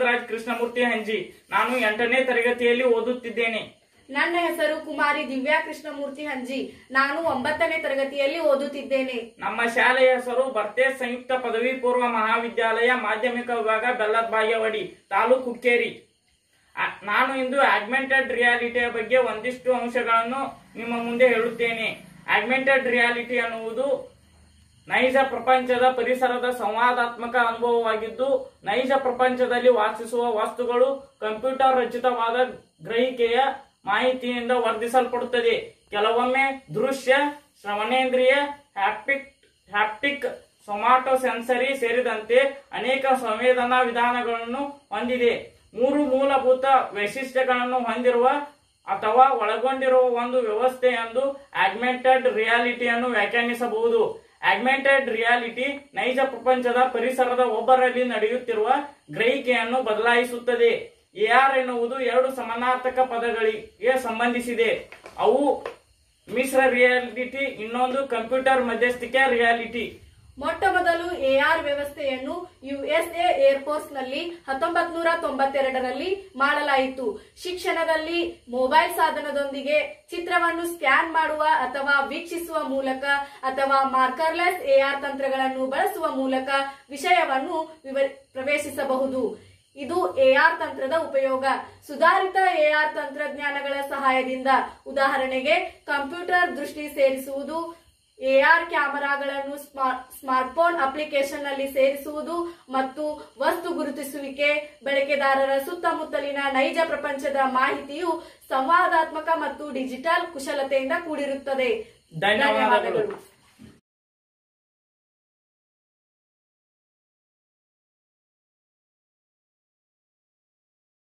ರಾಜ್ ಕೃಷ್ಣಮೂರ್ತಿ ಹಂಜಿ ನಾನು ಎಂಟನೇ ತರಗತಿಯಲ್ಲಿ ಓದುತ್ತಿದ್ದೇನೆ ನನ್ನ ಹೆಸರು ಕುಮಾರಿ ದಿವ್ಯಾ ಕೃಷ್ಣಮೂರ್ತಿ ಹಂಜಿ ನಾನು ಒಂಬತ್ತನೇ ತರಗತಿಯಲ್ಲಿ ಓದುತ್ತಿದ್ದೇನೆ ನಮ್ಮ ಶಾಲೆಯ ಹೆಸರು ಬರ್ತೆ ಸಂಯುಕ್ತ ಪದವಿ ಪೂರ್ವ ಮಹಾವಿದ್ಯಾಲಯ ಮಾಧ್ಯಮಿಕ ವಿಭಾಗ ಬೆಲ್ಲದ ಬಾಗೇವಾಡಿ ತಾಲೂಕು ಹುಕ್ಕೇರಿ ಆ- ನಾನು ಇಂದು ಆಗ್ಮೆಂಟೆಡ್ ರಿಯಾಲಿಟಿಯ ಬಗ್ಗೆ ಒಂದಿಷ್ಟು ಅಂಶಗಳನ್ನು ನಿಮ್ಮ ಮುಂದೆ ಹೇಳುತ್ತೇನೆ ಆಗ್ಮೆಂಟೆಡ್ ರಿಯಾಲಿಟಿ ಅನ್ನುವುದು ನೈಜ ಪ್ರಪಂಚದ ಪರಿಸರದ ಸಂವಾದಾತ್ಮಕ ಅನುಭವವಾಗಿದ್ದು ನೈಜ ಪ್ರಪಂಚದಲ್ಲಿ ವಾಸಿಸುವ ವಸ್ತುಗಳು ಕಂಪ್ಯೂಟರ್ ರಚಿತವಾದ ಗ್ರಹಿಕೆಯ ಮಾಹಿತಿಯಿಂದ ವರ್ಧಿಸಲ್ಪಡುತ್ತದೆ ಕೆಲವೊಮ್ಮೆ ದೃಶ್ಯ ಶ್ರವಣೇಂದ್ರಿಯ ಹ್ಯಾಪಿಕ್ ಹ್ಯಾಪ್ಟಿಕ್ ಸೊಮಾಟೋ ಸೆನ್ಸರಿ ಸೇರಿದಂತೆ ಅನೇಕ ಸಂವೇದನಾ ವಿಧಾನಗಳನ್ನು ಹೊಂದಿದೆ ಮೂರು ಮೂಲಭೂತ ವೈಶಿಷ್ಟ್ಯಗಳನ್ನು ಹೊಂದಿರುವ ಅಥವಾ ಒಳಗೊಂಡಿರುವ ಒಂದು ವ್ಯವಸ್ಥೆ ಎಂದು ಆಗ್ಮೆಂಟೆಡ್ ರಿಯಾಲಿಟಿಯನ್ನು ವ್ಯಾಖ್ಯಾನಿಸಬಹುದು ಆಗ್ಮೆಂಟೆಡ್ ರಿಯಾಲಿಟಿ ನೈಜ ಪ್ರಪಂಚದ ಪರಿಸರದ ಒಬ್ಬರಲ್ಲಿ ನಡೆಯುತ್ತಿರುವ ಗ್ರಹಿಕೆಯನ್ನು ಬದಲಾಯಿಸುತ್ತದೆ ಎಆರ್ ಎನ್ನುವುದು ಎರಡು ಸಮಾನಾರ್ಥಕ ಪದಗಳಿಗೆ ಸಂಬಂಧಿಸಿದೆ ಅವು ಮಿಶ್ರ ರಿಯಾಲಿಟಿ ಇನ್ನೊಂದು ಕಂಪ್ಯೂಟರ್ ಮಧ್ಯಸ್ಥಿಕೆ ರಿಯಾಲಿಟಿ ಮೊಟ್ಟ ಮೊದಲು ಎಆರ್ ವ್ಯವಸ್ಥೆಯನ್ನು ಯುಎಸ್ಎ ಏರ್ಫೋರ್ಸ್ ನಲ್ಲಿ ಹತ್ತೊಂಬತ್ ನೂರ ತೊಂಬತ್ತೆರಡರಲ್ಲಿ ಮಾಡಲಾಯಿತು ಶಿಕ್ಷಣದಲ್ಲಿ ಮೊಬೈಲ್ ಸಾಧನದೊಂದಿಗೆ ಚಿತ್ರವನ್ನು ಸ್ಕ್ಯಾನ್ ಮಾಡುವ ಅಥವಾ ವೀಕ್ಷಿಸುವ ಮೂಲಕ ಅಥವಾ ಮಾರ್ಕರ್ಲೆಸ್ ಎಆರ್ ತಂತ್ರಗಳನ್ನು ಬಳಸುವ ಮೂಲಕ ವಿಷಯವನ್ನು ವಿವ- ಪ್ರವೇಶಿಸಬಹುದು ಇದು ಎಆರ್ ತಂತ್ರದ ಉಪಯೋಗ ಸುಧಾರಿತ ಎಆರ್ ತಂತ್ರಜ್ಞಾನಗಳ ಸಹಾಯದಿಂದ ಉದಾಹರಣೆಗೆ ಕಂಪ್ಯೂಟರ್ ದೃಷ್ಟಿ ಸೇರಿಸುವುದು ಎಆರ್ ಕ್ಯಾಮೆರಾಗಳನ್ನು ಸ್ಮಾರ್ಟ್ಫೋನ್ ಅಪ್ಲಿಕೇಶನ್ ನಲ್ಲಿ ಸೇರಿಸುವುದು ಮತ್ತು ವಸ್ತು ಗುರುತಿಸುವಿಕೆ ಬಳಕೆದಾರರ ಸುತ್ತಮುತ್ತಲಿನ ನೈಜ ಪ್ರಪಂಚದ ಮಾಹಿತಿಯು ಸಂವಾದಾತ್ಮಕ ಮತ್ತು ಡಿಜಿಟಲ್ ಕುಶಲತೆಯಿಂದ ಕೂಡಿರುತ್ತದೆ ಧನ್ಯವಾದಗಳು